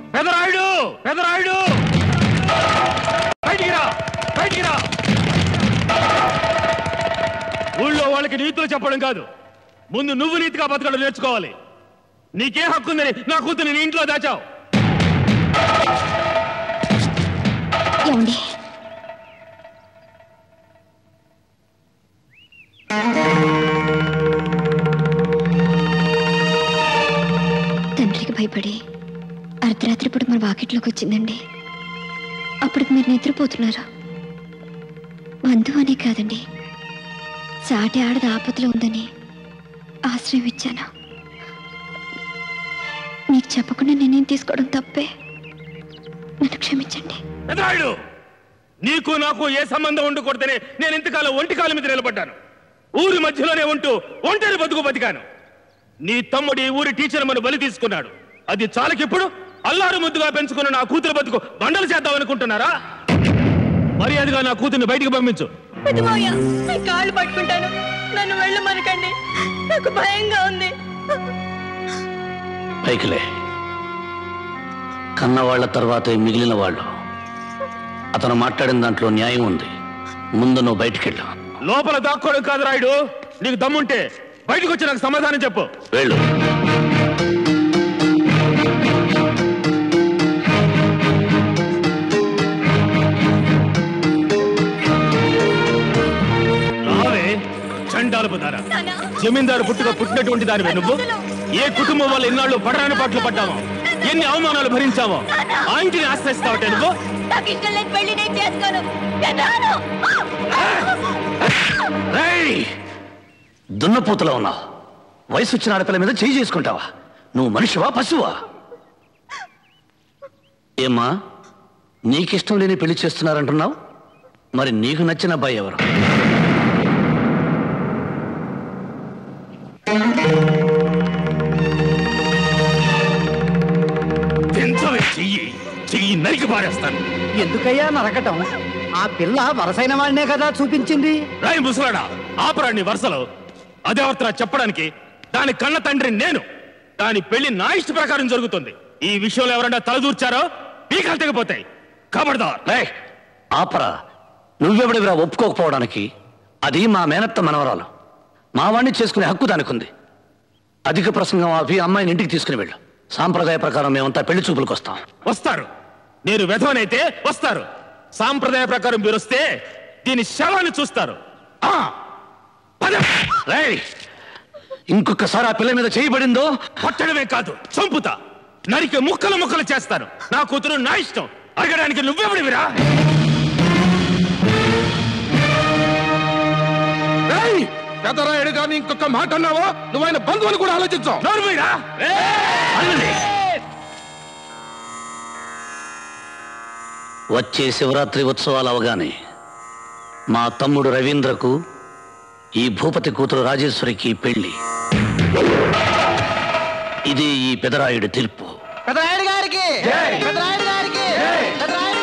పెదరాయుడు పెదరాయుడు బయటికి రా బయటికి రా ఊళ్ళో వాళ్ళకి నీతులు చెప్పడం కాదు ముందు నువ్వు నీతిగా బతకడం నేర్చుకోవాలి నీకే హక్కుందని నా కూతురు నీ ఇంట్లో దాచావు ఏమండి తండ్రికి భయపడి అర్ధరాత్రి పూట మన వాకిట్లోకి వచ్చిందండి అప్పటికి మీరు నిద్రపోతున్నారు బంధువు అనే కాదండి సాటి ఆడది ఆపదలో ఉందని ఆశ్రయం ఇచ్చాను మీకు చెప్పకుండా నేనేం తీసుకోవడం తప్పే నన్ను క్షమించండి పెదరాయుడు నీకు నాకు ఏ సంబంధం ఉండకూడదనే నేను ఇంతకాలం ఒంటి కాలం మీద నిలబడ్డాను ఊరి మధ్యలోనే ఉంటూ ఒంటరి బతుకు బతికాను నీ తమ్ముడు ఈ ఊరి టీచర్ మన బలి తీసుకున్నాడు అది చాలకిప్పుడు అల్లారు ముద్దుగా పెంచుకున్న నా కూతురు బతుకు బండలు చేద్దాం అనుకుంటున్నారా మర్యాదగా నా కూతుర్ని బయటికి పంపించు పెద్దమావయ్య మీ కాళ్ళు పట్టుకుంటాను నన్ను వెళ్ళమనకండి నాకు భయంగా ఉంది పైకిలే కన్నవాళ్ల తర్వాతే మిగిలిన వాళ్ళు అతను మాట్లాడిన దాంట్లో న్యాయం ఉంది ముందు నువ్వు బయటికెళ్ళు లోపల దాక్కోవడం కాదు రాయుడు నీకు దమ్ముంటే బయటకు వచ్చి నాకు సమాధానం చెప్పు వెళ్ళు రావే చండాలపు దార జమీందారు పుట్టుక పుట్టినటువంటి దానివే నువ్వు ఏ కుటుంబం వల్ల ఎన్నాళ్ళు పడరాని పాటలు పడ్డావో ఎన్ని అవమానాలు భరించావో ఆ ఇంటిని ఆశ్రయిస్తావటే నువ్వు నాకు ఇష్టం లేని పెళ్లి నేను చేసుకోను నేను రాను రేయ్! దున్నపోతులో ఉన్నావు వయసు వచ్చిన ఆడపిల్ల మీద చేయి చేసుకుంటావా నువ్వు మనిషివా పశువా ఏమ్మా నీకిష్టం లేని పెళ్లి చేస్తున్నారంటున్నావు మరి నీకు నచ్చిన అబ్బాయి ఎవరు తెంచవే చెయ్యి చెయ్యి నరికి పారేస్తాను ఎందుకయ్యా నరకటం ఆ పిల్ల వరసైన వాడినే కదా చూపించింది రాయి ముసలాడా ఆపరాన్ని వరుసలో అదేవర్తరా చెప్పడానికి దాని కన్న తండ్రి నేను దాని పెళ్లి నా ఇష్ట ప్రకారం జరుగుతుంది ఈ విషయంలో ఎవరైనా తలదూర్చారో పీకలు తెగిపోతాయి కబడ్దార్ రేయ్, ఆపరా నువ్వెవడివిరా ఒప్పుకోకపోవడానికి అది మా మేనత్త మనవరాలు మా వాణ్ణి చేసుకునే హక్కు దానికుంది అధిక ప్రసంగం ఆపి అమ్మాయిని ఇంటికి తీసుకుని వెళ్ళు సాంప్రదాయ ప్రకారం మేమంతా పెళ్లి చూపులకు వస్తాం వస్తారు నేను వెధవనైతే వస్తారు సాంప్రదాయ ప్రకారం మీరు వస్తే దీని శవాన్ని చూస్తారు ఆ, పద. రేయ్ ఇంకొకసారి ఆ పిల్ల మీద చేయబడిందో కొట్టడమే కాదు చంపుతా నరికి ముక్కలు ముక్కలు చేస్తాను నా కూతురు నా ఇష్టం అడగడానికి నువ్వెవడివిరా పెదరాయుడు కానీ ఇంకొక మాట అన్నావా నువ్వైన బంధువులు కూడా ఆలోచించావు నోరుమీరా వచ్చే శివరాత్రి ఉత్సవాలు అవగానే మా తమ్ముడు రవీంద్రకు ఈ భూపతి కూతురు రాజేశ్వరికి పెళ్లి ఇది ఈ పెదరాయుడి తీర్పు పెదరాయుడు గారికి పెదరాయుడు గారికి పెదరాయుడు